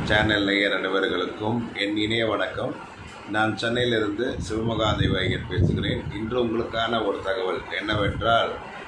channel நேயர் அனைவர்களுக்கும் என் இணைய வணக்கம் நான் சென்னையிலிருந்து சிவமகாதேவ ஐயர் பேசுகிறேன் இன்று உங்களுக்கான ஒரு தகவல் என்னவென்றால்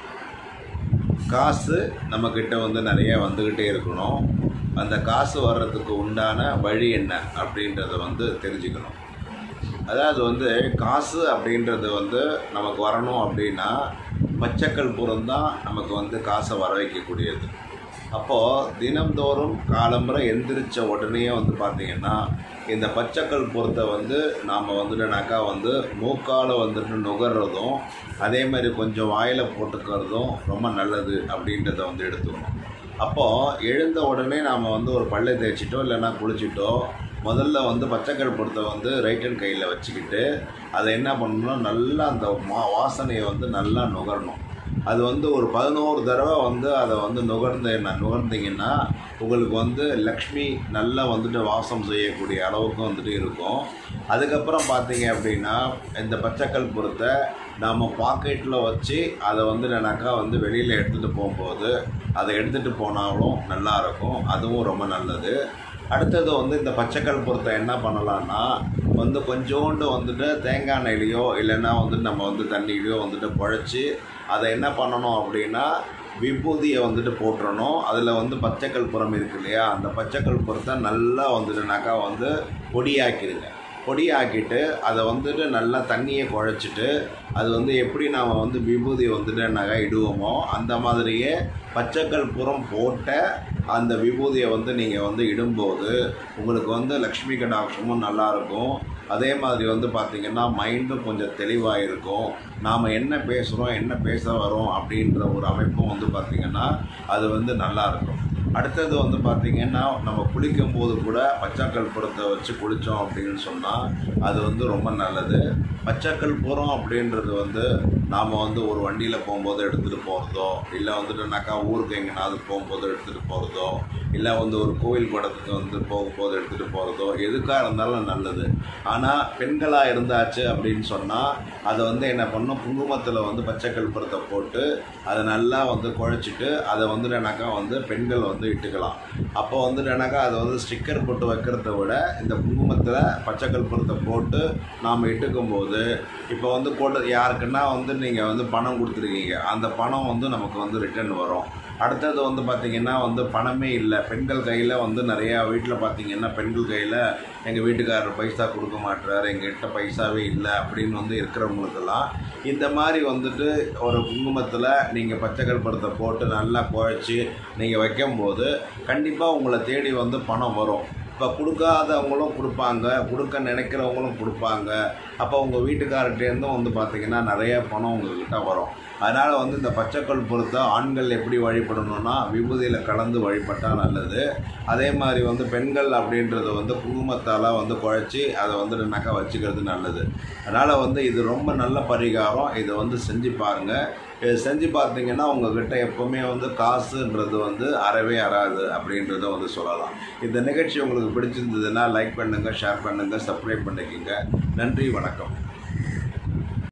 காசு நம்மக்கிட்ட வந்து நிறைய வந்துக்கிட்டே இருக்கணும் அந்த காசு வர்றதுக்கு உண்டான வழி என்ன அப்படின்றத வந்து தெரிஞ்சுக்கணும் அதாவது வந்து காசு அப்படின்றது வந்து நமக்கு வரணும் அப்படின்னா பச்சைக்கல் புறம் தான் நமக்கு வந்து காசை வர வைக்கக்கூடியது அப்போது தினம்தோறும் காலம்புரை எந்திரிச்ச உடனே வந்து பார்த்திங்கன்னா இந்த பச்சைக்கல் புறத்தை வந்து நாம் வந்துட்டுனாக்கா வந்து மூக்கால் வந்துட்டு நுகர்றதும் அதே மாதிரி கொஞ்சம் வாயில் போட்டுக்கிறதும் ரொம்ப நல்லது அப்படின்றத வந்து எடுத்துக்கணும் அப்போது எழுந்த உடனே நாம் வந்து ஒரு பல்லை தேய்ச்சிட்டோ இல்லைன்னா குளிச்சிட்டோ முதல்ல வந்து பச்சைக்கல் பொருத்தை வந்து ரைட் ஹேண்ட் கையில் வச்சுக்கிட்டு அதை என்ன பண்ணணும்னா நல்லா அந்த மா வாசனையை வந்து நல்லா நுகரணும் அது வந்து ஒரு பதினோரு தடவை வந்து அதை வந்து நுகர்ந்து நுகர்ந்தீங்கன்னா உங்களுக்கு வந்து லக்ஷ்மி நல்லா வந்துட்டு வாசம் செய்யக்கூடிய அளவுக்கு வந்துட்டு இருக்கும் அதுக்கப்புறம் பார்த்தீங்க அப்படின்னா இந்த பச்சைக்கல் பொருத்தை நாம் பாக்கெட்டில் வச்சு அதை வந்து என்னக்கா வந்து வெளியில் எடுத்துகிட்டு போகும்போது அதை எடுத்துகிட்டு போனாலும் நல்லாயிருக்கும் அதுவும் ரொம்ப நல்லது அடுத்தது வந்து இந்த பச்சைக்கல் பொருத்தை என்ன பண்ணலான்னா வந்து கொஞ்சோண்டு வந்துட்டு தேங்காய் எண்ணெயிலையோ இல்லைன்னா வந்து நம்ம வந்து தண்ணியிலையோ வந்துட்டு குழச்சி அதை என்ன பண்ணணும் அப்படின்னா விபூதியை வந்துட்டு போட்டுறணும் அதில் வந்து பச்சைக்கல் புறம் இருக்கு இல்லையா அந்த பச்சைக்கல் புறத்தை நல்லா வந்துட்டுனாக்கா வந்து பொடியாக்கிடுங்க பொடியாக்கிட்டு அதை வந்துட்டு நல்லா தண்ணியை குழச்சிட்டு அது வந்து எப்படி நாம் வந்து விபூதி வந்துட்டு நகை இடுவோமோ அந்த மாதிரியே பச்சைக்கல் புறம் போட்ட அந்த விபூதியை வந்து நீங்கள் வந்து இடும்போது உங்களுக்கு வந்து லக்ஷ்மி கடாட்சமும் நல்லாயிருக்கும் அதே மாதிரி வந்து பார்த்திங்கன்னா மைண்டும் கொஞ்சம் தெளிவாக இருக்கும் நாம் என்ன பேசுகிறோம் என்ன பேச வரோம் அப்படின்ற ஒரு அமைப்பும் வந்து பார்த்திங்கன்னா அது வந்து நல்லாயிருக்கும் அடுத்தது வந்து பார்த்திங்கன்னா நம்ம குளிக்கும் போது கூட பச்சாக்கல் புறத்தை வச்சு குளித்தோம் அப்படின்னு சொன்னால் அது வந்து ரொம்ப நல்லது பச்சைக்கல் புறம் அப்படின்றது வந்து நாம் வந்து ஒரு வண்டியில் போகும்போது எடுத்துகிட்டு போகிறதோ இல்லை வந்துட்டுனாக்கா ஊருக்கு எங்கேனாவது போகும்போது எடுத்துகிட்டு போகிறதோ இல்லை வந்து ஒரு கோவில் படத்துக்கு வந்து போகும்போது எடுத்துகிட்டு போகிறதோ எதுக்காக இருந்தாலும் நல்லது ஆனால் பெண்களாக இருந்தாச்சு அப்படின்னு சொன்னால் அதை வந்து என்ன பண்ணும் குங்குமத்தில் வந்து பச்சைக்கல் புறத்தை போட்டு அதை நல்லா வந்து குழச்சிட்டு அதை வந்து என்னக்கா வந்து பெண்கள் வந்து இட்டுக்கலாம் அப்போ வந்து என்னக்கா அதை வந்து ஸ்டிக்கர் போட்டு வைக்கிறத விட இந்த குங்குமத்தில் பச்சைக்கல் புறத்தை போட்டு நாம் இட்டுக்கும் போது இப்போ வந்து போட்டு யாருக்குன்னா வந்து நீங்கள் வந்து பணம் கொடுத்துருக்கீங்க அந்த பணம் வந்து நமக்கு வந்து ரிட்டர்ன் வரும் அடுத்தது வந்து பார்த்திங்கன்னா வந்து பணமே இல்லை பெண்கள் கையில் வந்து நிறையா வீட்டில் பார்த்திங்கன்னா பெண்கள் கையில் எங்கள் வீட்டுக்காரர் பைசா கொடுக்க மாட்டுறாரு எங்ககிட்ட பைசாவே இல்லை அப்படின்னு வந்து இருக்கிறவங்களுக்கெல்லாம் இந்த மாதிரி வந்துட்டு ஒரு குங்குமத்தில் நீங்கள் பச்சைக்கல் படத்தை போட்டு நல்லா குழச்சி நீங்கள் வைக்கும்போது கண்டிப்பாக உங்களை தேடி வந்து பணம் வரும் இப்போ கொடுக்காதவங்களும் கொடுப்பாங்க கொடுக்க நினைக்கிறவங்களும் கொடுப்பாங்க அப்போ உங்கள் வீட்டுக்காரர்கிட்டேருந்தும் வந்து பார்த்திங்கன்னா நிறைய பணம் உங்கள்கிட்ட வரும் அதனால் வந்து இந்த பச்சைக்கல் பொறுத்த ஆண்கள் எப்படி வழிபடணும்னா விபூதியில் கலந்து வழிபட்டால் நல்லது அதே மாதிரி வந்து பெண்கள் அப்படின்றத வந்து குங்குமத்தால் வந்து குழச்சி அதை வந்து நக்கா வச்சுக்கிறது நல்லது அதனால் வந்து இது ரொம்ப நல்ல பரிகாரம் இதை வந்து செஞ்சு பாருங்கள் இது செஞ்சு பார்த்தீங்கன்னா உங்ககிட்ட எப்போவுமே வந்து காசுன்றது வந்து அறவே அறாது அப்படின்றத வந்து சொல்லலாம் இந்த நிகழ்ச்சி உங்களுக்கு பிடிச்சிருந்ததுன்னா லைக் பண்ணுங்கள் ஷேர் பண்ணுங்கள் சப்ஸ்கிரைப் பண்ணிக்கோங்க நன்றி வணக்கம்